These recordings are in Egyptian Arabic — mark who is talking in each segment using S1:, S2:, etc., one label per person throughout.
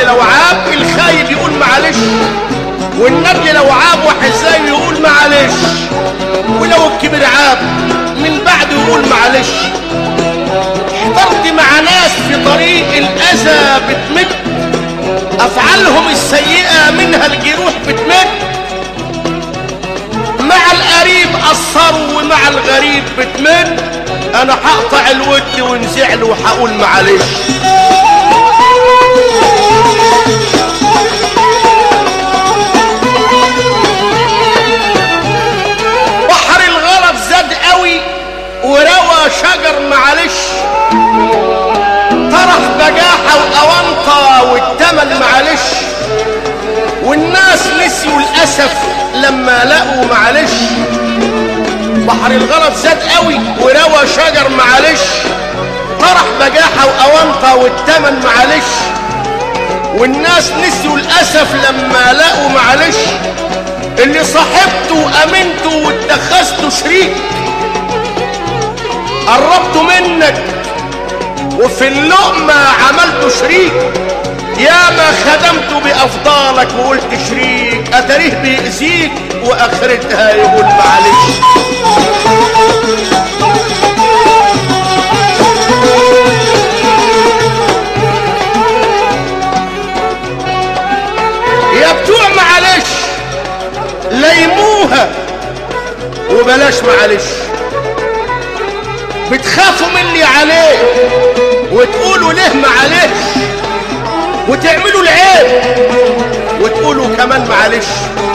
S1: النمل لو عاب الخايب يقول معلش والنمل لو عاب وحزاي يقول معلش ولو الكبير عاب من بعده يقول معلش حضرت مع ناس في طريق الأذى بتمد أفعالهم السيئة منها الجروح بتمد مع القريب قصروا ومع الغريب بتمد أنا هقطع الود ونزعل وهقول معلش بحر الغلط زاد قوي وروى شجر معلش طرح بجاحة وأونطة والتمن معلش والناس نسيوا الأسف لما لقوا معلش بحر الغلط زاد قوي وروى شجر معلش طرح بجاحة وأونطة والتمن معلش والناس نسيوا الأسف لما لقوا معلش اللي صاحبته وأمنته واتخذته شريك قربت منك وفي اللقمة عملته شريك يا ما خدمته بأفضالك وقلت شريك أتاريه بيأذيك وآخرتها يقول معلش يا بتوع معلش ليموها وبلاش معلش بتخافوا مني عليه وتقولوا ليه معلش وتعملوا العيب وتقولوا كمان معلش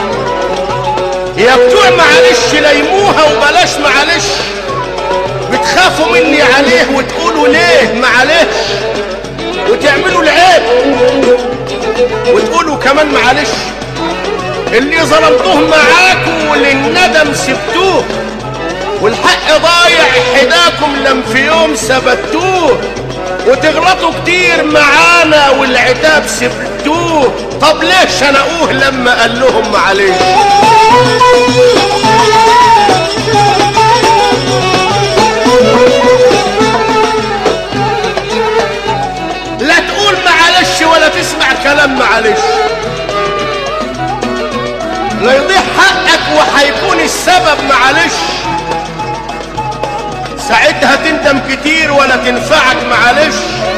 S1: يا بتوع معلش ليموها وبلاش معلش بتخافوا مني عليه وتقولوا ليه معلش وتعملوا العيب وتقولوا كمان معلش اللي ظلمتوه معاكم وللندم سبتوه والحق ضايع حداكم لم في يوم ثبتوه وتغلطوا كتير معانا والعتاب سبتوه طب ليه شنقوه لما قال لهم معلش لا تقول معلش ولا تسمع كلام معلش لا يضيع حقك وهيكون السبب معلش ساعتها تندم كتير ولا تنفعك معلش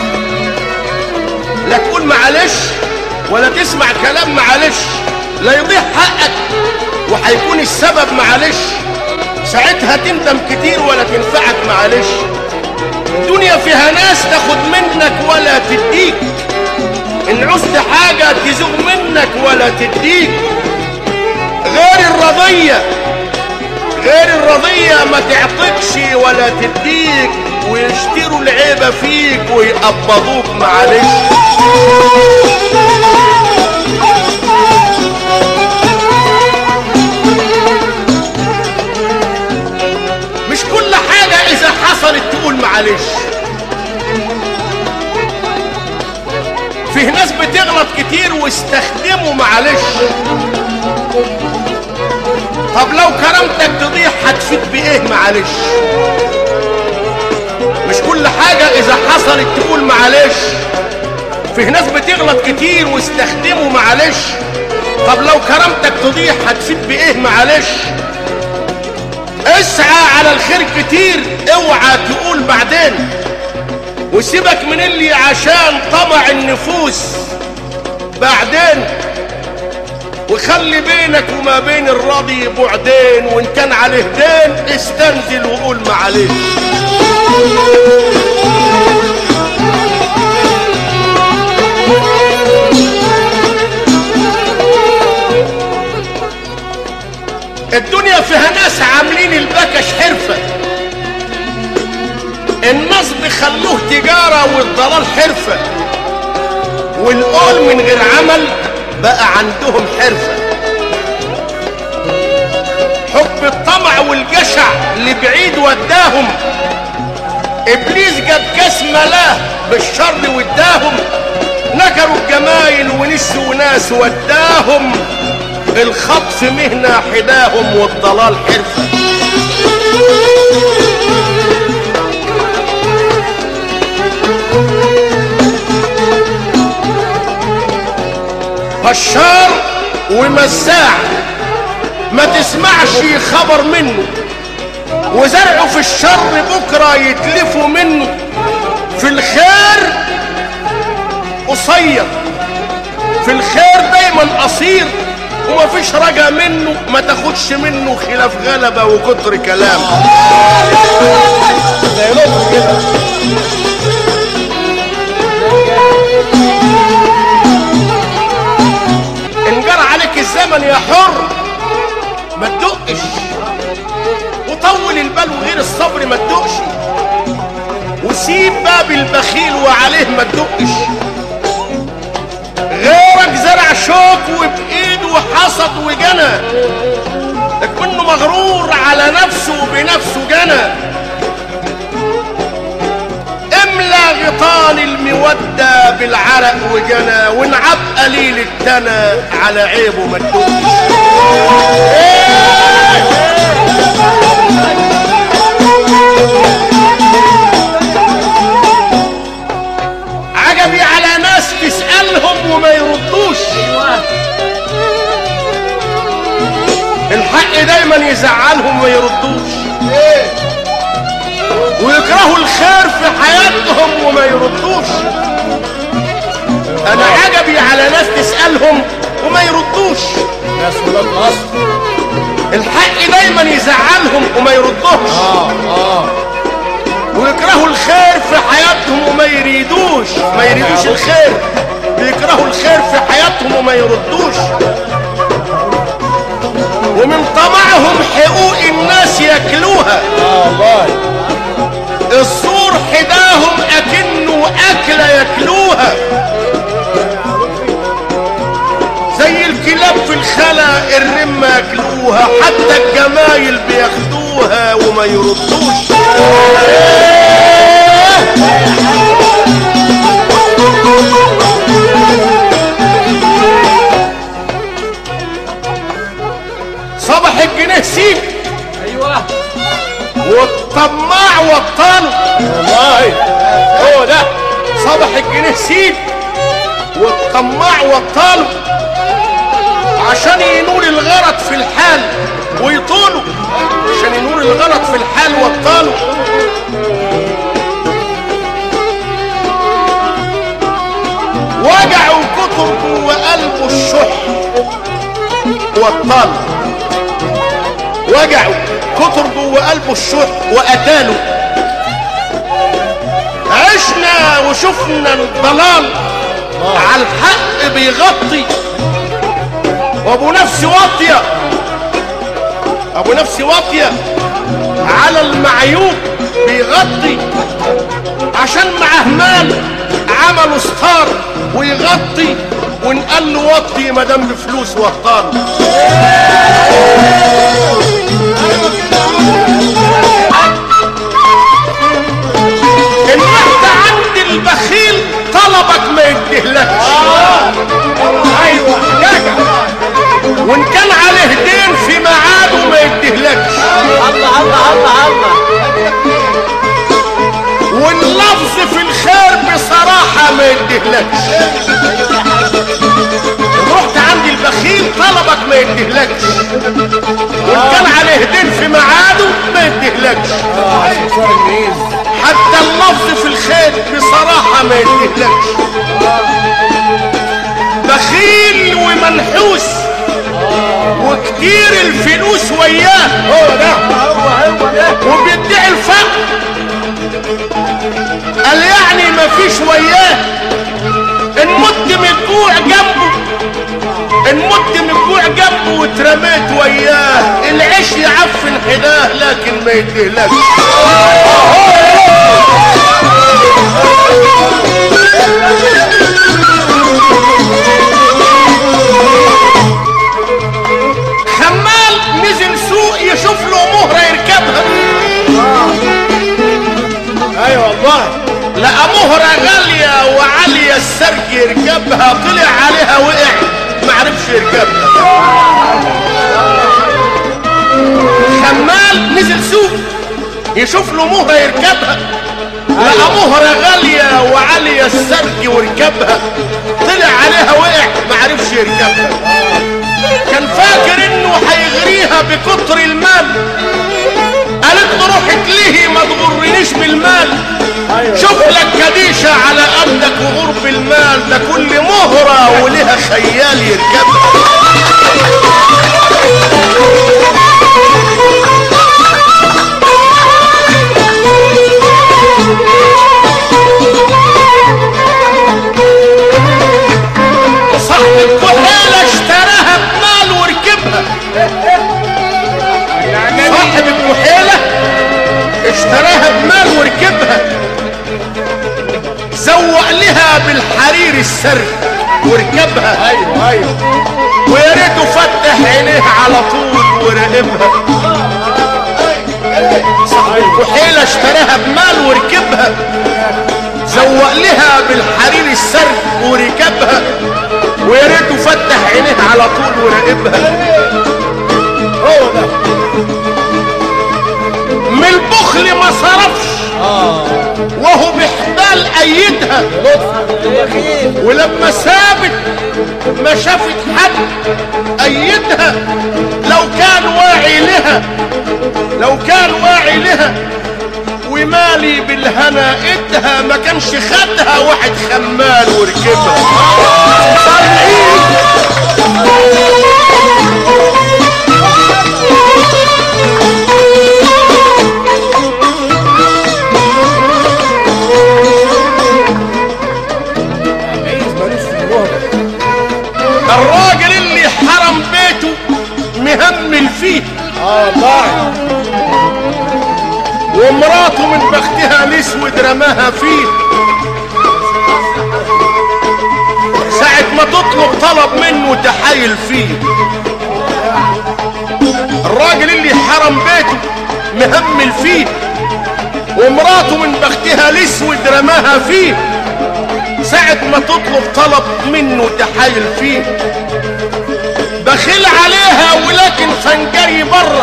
S1: لا تقول معلش ولا تسمع كلام معلش لا يضيع حقك وهيكون السبب معلش ساعتها تندم كتير ولا تنفعك معلش الدنيا فيها ناس تاخد منك ولا تديك ان عوزت حاجة تزوغ منك ولا تديك غير الرضية غير الرضية ما تعطيكش ولا تديك ويشتروا العيبة فيك ويقبضوك معلش مش كل حاجة إذا حصلت تقول معلش فيه ناس بتغلط كتير واستخدموا معلش طب لو كرامتك تضيع هتفيد بايه معلش مش كل حاجة اذا حصلت تقول معلش فيه ناس بتغلط كتير واستخدموا معلش طب لو كرامتك تضيع هتفيد بايه معلش اسعى على الخير كتير اوعى تقول بعدين وسيبك من اللي عشان طمع النفوس بعدين وخلي بينك وما بين الراضي بعدين وان كان عليه دين استنزل وقول معلش الدنيا فيها ناس عاملين البكش حرفة النصب خلوه تجارة والضلال حرفة والقول من غير عمل بقى عندهم حرفة حب الطمع والجشع لبعيد وداهم ابليس جاب كاس ملاه بالشر وداهم نكروا الجمايل ونسوا ناس وداهم الخطف مهنة حداهم والضلال حرفة بشار ومزاع ما تسمعش خبر منه وزرعه في الشر بكرة يتلفوا منه في الخير قصير في الخير دايما قصير ومفيش رجا منه ما تاخدش منه خلاف غلبة وكتر كلام
S2: زي لطف كده
S1: ان جرى عليك الزمن يا حر ما تدقش وطول البال وغير الصبر ما تدقش وسيب باب البخيل وعليه ما تدقش غيرك زرع شوك وبايده حصد وجنى لكنه مغرور على نفسه وبنفسه جنى املى غطان المودة بالعرق وجنى وانعب قليل التنا على عيبه ما تدوش عجبي على ناس تسألهم وما يردوش الحق دايما يزعلهم وما يردوش ويكرهوا الخير في حياتهم وما يردوش انا عجبي على ناس تسألهم وما يردوش
S2: ناس ولاد مصر
S1: الحق دايما يزعلهم وما يردوش
S2: اه اه
S1: ويكرهوا الخير في حياتهم وما يريدوش ما يريدوش الخير بيكرهوا الخير في حياتهم وما يردوش ومن طمعهم حقوق الناس ياكلوها
S2: اه والله
S1: الصور حداهم اكنه اكله ياكلوها زي الكلاب في الخلا الرمة ياكلوها حتى الجمايل بياخدوها وما يردوش صبح الجنيه سيب
S2: ايوه
S1: والطماع وطنه
S2: والله هو ده
S1: صبح الجنيه سيب والطماع وطاله عشان ينول الغرض في الحال ويطوله عشان ينول الغلط في الحال وطاله وجعوا كتر جوه قلبه الشح وطاله وجعوا كتر جوه قلبه الشح وقتاله عشنا وشفنا الضلال على الحق بيغطي وابو نفسي واطيه ابو نفسي واطيه على المعيوب بيغطي عشان معاه مال عملوا ستار ويغطي ونقال له وطي ما دام بفلوس وطار ان انت عند البخيل طلبك ما يديهلكش
S2: ايوه جدع
S1: وان كان عليه دين في ميعاده ما يديهلكش
S2: الله الله الله الله
S1: واللفظ في الخير بصراحة ما يديهلكش رحت عند البخيل طلبك ما يديهلكش وان كان عليه دين في ميعاده ما يديهلكش
S2: صار انجليز
S1: حتى اللفظ في الخير بصراحة ما يديهلكش بخيل ومنحوس وكتير الفلوس وياه
S2: هو ده هو هو ده
S1: وبيدعي الفقر قال يعني مفيش وياه ان مت من الجوع جنبه ان مت من الجوع جنبه واترميت وياه العيش يعفن حداه لكن ما يديهلكش خمال نزل سوق يشوف له مهرة يركبها
S2: ايوه والله
S1: لقى مهرة غالية وعالية السرج يركبها طلع عليها وقع معرفش يركبها خمال نزل سوق يشوف له مهرة يركبها لقى مهرة غالية وعالية السرج وركبها طلع عليها وقع معرفش يركبها كان فاكر انه هيغريها بكتر المال قالت له روح اتلهي ما تغرنيش بالمال شوف لك كديشة على قدك وغرب المال ده كل مهرة ولها خيال يركبها صاحب الكحيلة اشتراها بمال وركبها صاحب الكحيلة اشتراها بمال وركبها زوق لها بالحرير السر وركبها
S2: ايوه ايوه
S1: ويا ريته فتح عينيه على طول وراقبها صاحب الكحيلة اشتراها بمال وركبها زوق لها بالحرير السر وركبها ويا ريته فتح عينيه على طول وراقبها
S2: هو ده
S1: من البخل ما صرفش وهو بحبال ايدها
S2: بخيل
S1: ولما سابت ما شافت حد ايدها لو كان واعي لها لو كان واعي لها ومالي بالهنا ادها ما كانش خدها واحد خمال وركبها
S2: عايز مالوش في الوهبه
S1: الراجل اللي حرم بيته مهمل فيه
S2: اه ضاع
S1: ومراته من بختها الاسود رماها فيه ساعة ما تطلب طلب منه تحايل فيه الراجل اللي حرم بيته مهمل فيه ومراته من بختها الاسود رماها فيه ساعة ما تطلب طلب منه تحايل فيه بخيل عليها ولكن فنجري بره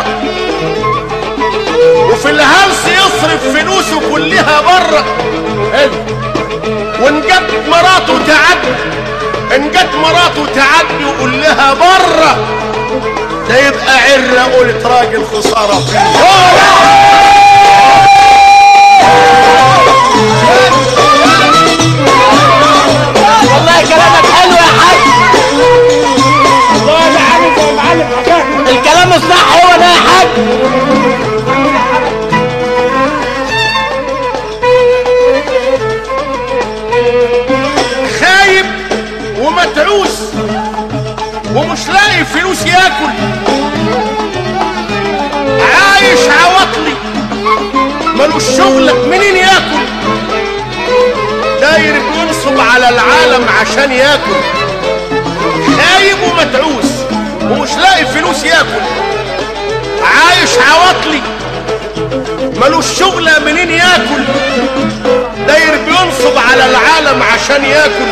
S1: وفي الهلس يصرف فلوسه كلها بره
S2: حلو
S1: وان جت مراته تعدي ان جت مراته تعدي وقول لها بره ده يبقى عره قلت راجل خساره فيه
S3: والله كلامك حلو يا حاج
S2: والله انا عامل زي المعلم حكاك
S3: الكلام الصح هو ده يا حاج
S1: خايب ومتعوس ومش لاقي فلوس ياكل عايش عواطلي ملوش شغل منين ياكل داير بينصب على العالم عشان ياكل خايب ومتعوس ومش لاقي فلوس ياكل عايش عواطلي ملوش شغلة منين ياكل داير بينصب على العالم عشان ياكل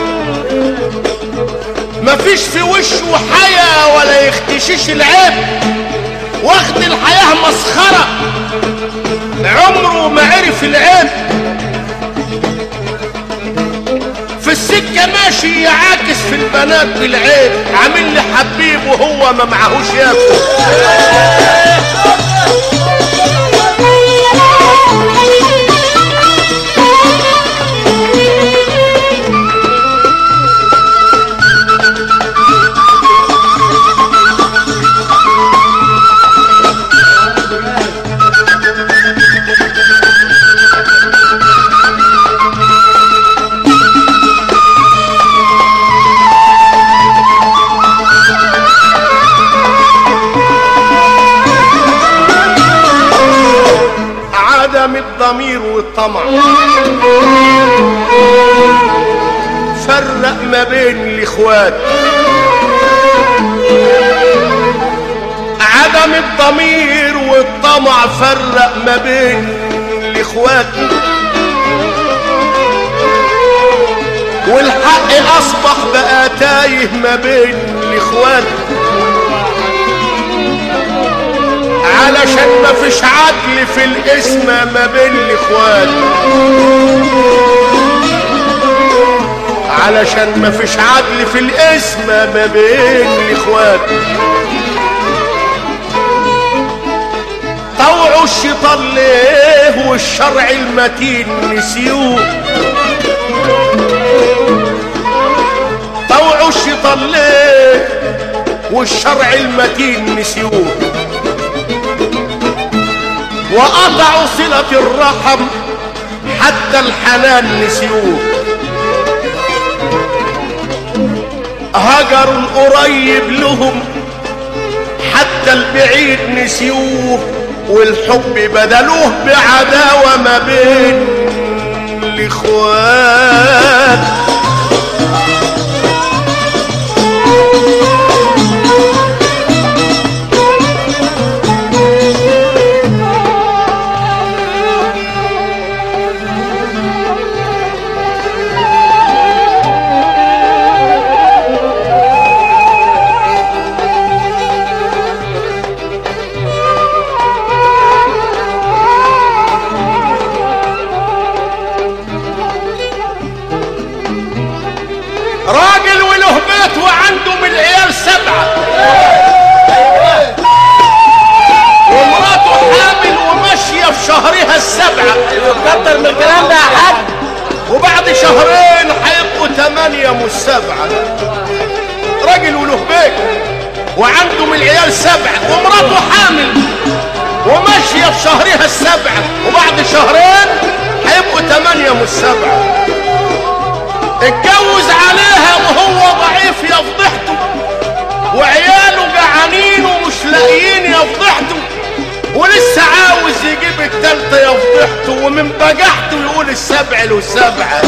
S1: مفيش في وشه حياة ولا يختشيش العيب واخد الحياة مسخرة عمره ما عرف العيب في السكة ماشي يعاكس في البنات بالعيب عامل لي حبيب وهو ما معهوش ياكل عدم الضمير والطمع فرق ما بين الاخوات عدم الضمير والطمع فرق ما بين الاخوات والحق اصبح بقى تايه ما بين الاخوات علشان ما فيش عدل في الاسم ما بين الاخوات علشان ما فيش عدل في الاسم ما بين الاخوات طوعوا الشيطان ليه والشرع المتين نسيوه طوعوا الشيطان ليه والشرع المتين نسيوه وقطعوا صلة الرحم حتى الحنان نسيوه هجروا القريب لهم حتى البعيد نسيوه والحب بدلوه بعداوة ما بين الاخوات راجل وله بيت وعنده من العيال سبعة ومراته حامل وماشية في شهرها السبعة
S3: كتر من الكلام ده يا حاج
S1: وبعد شهرين هيبقوا ثمانية مش سبعة راجل وله بيت وعنده من العيال سبعة ومراته حامل وماشية في شهرها السبعة وبعد شهرين هيبقوا ثمانية مش سبعة اتجوز عليها وهو ضعيف يا فضحته وعياله جعانين ومش لاقيين يا فضحته ولسه عاوز يجيب التالتة يا فضحته ومن بجحته يقول السبع له سبعة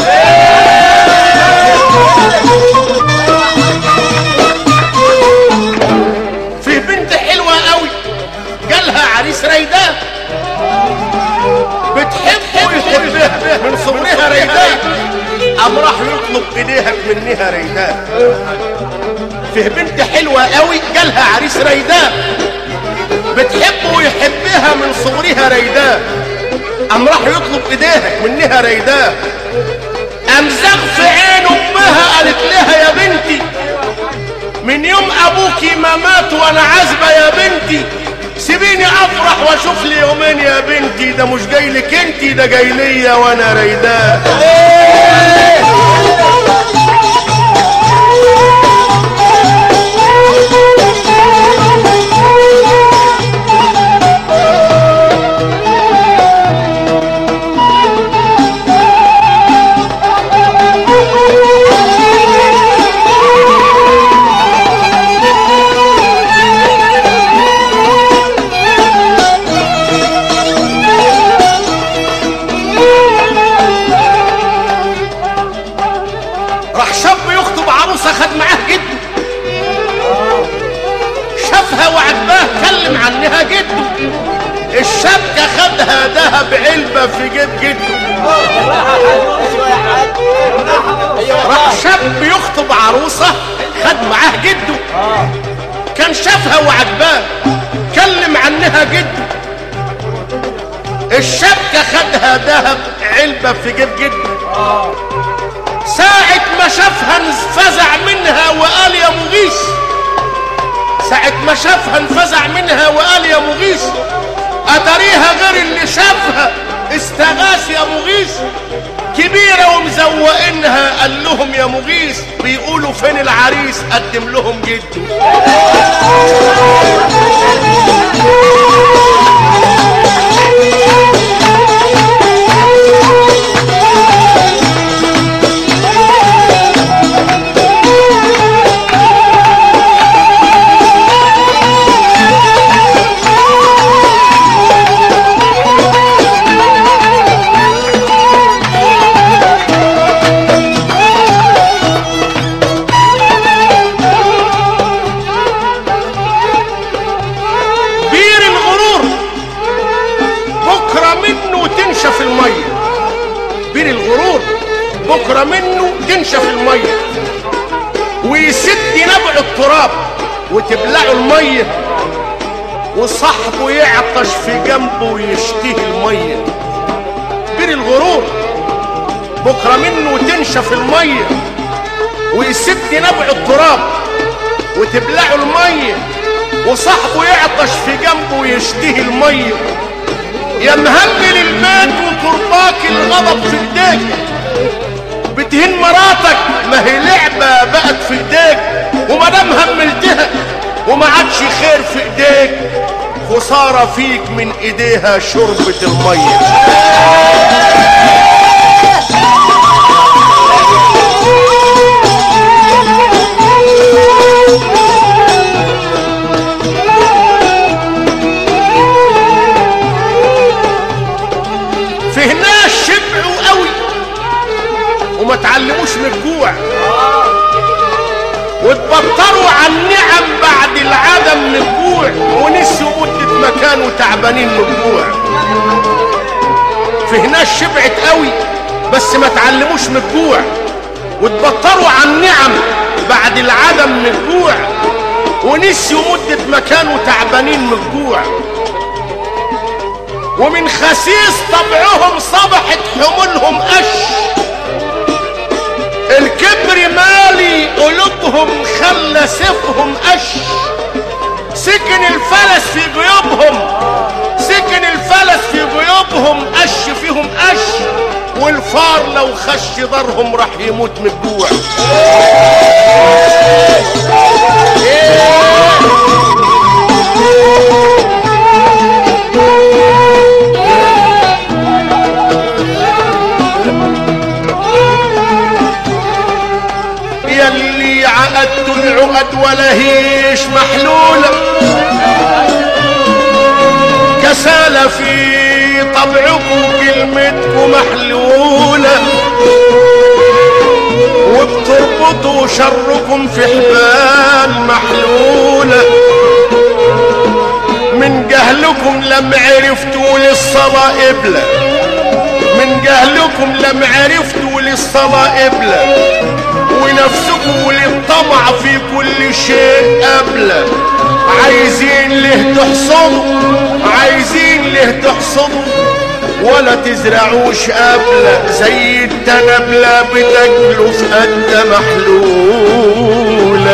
S1: في بنت حلوة قوي جالها عريس ريداه بتحبه ويحبها من صغرها ريداه قام راح يطلب ايديها منها ريداه فيه بنت حلوة قوي جالها عريس ريداه بتحبه ويحبها من صغرها ريداه قام راح يطلب ايديها منها ريداه قام زغ في عين امها قالت لها يا بنتي من يوم ابوكي ما مات وانا عازبه يا بنتي سيبيني افرح واشوف لي يومين يا بنتي ده مش جاي لك انتي ده جاي ليا وانا ريداه راح شاب يخطب عروسه خد معاه جده شافها وعجباه كلم عنها جده الشبكه خدها دهب علبه في جيب جده راح شاب يخطب عروسه خد معاه جده كان شافها وعجباه كلم عنها جده الشبكه خدها دهب علبه في جيب جده ساعة ما شافها انفزع منها وقال يا مغيث ساعة ما شافها انفزع منها وقال يا مغيث أتريها غير اللي شافها استغاث يا مغيث كبيرة ومزوقينها قال لهم يا مغيث بيقولوا فين العريس قدم لهم جده بير الغرور بكرة منه تنشف المية بير الغرور بكرة منه تنشف المية ويسد نبع التراب وتبلعه المية وصاحبه يعطش في جنبه ويشتهي المية بير الغرور بكرة منه تنشف المية ويسد نبع التراب وتبلعه الميه وصاحبه يعطش في جنبه ويشتهي الميه يا مهمل البيت وترباك الغضب في ايديك بتهين مراتك ما هي لعبه بقت في ايديك وما دام هملتها وما عادش خير في ايديك خساره فيك من ايديها شربة الميه في ناس شبعوا قوي وما تعلموش من الجوع واتبطروا عن النعم بعد العدم من الجوع ونسوا مدة مكان وتعبانين من الجوع في ناس شبعت قوي بس ما تعلموش من الجوع واتبطروا عن النعم بعد العدم من الجوع ونسيوا مدة مكان وتعبانين من الجوع ومن خسيس طبعهم صبحت حمولهم قش الكبر مالي قلوبهم خلى سيفهم قش سكن الفلس في جيوبهم سكن الفلس في جيوبهم قش فيهم قش والفار لو خش دارهم راح يموت من الجوع يلي عقدت العقد ولا هيش محلولة كسالة في طبعكم كلمتكم محلولة وبتربطوا شركم في حبال محلولة من جهلكم لم عرفتوا للصلاة قبلة من جهلكم لم عرفتوا للصلاة قبلة ونفسكم للطمع في كل شيء قبله عايزين له تحصدوا عايزين له تحصدوا ولا تزرعوش قبله زي التنبلة بتاكلوا في قد محلول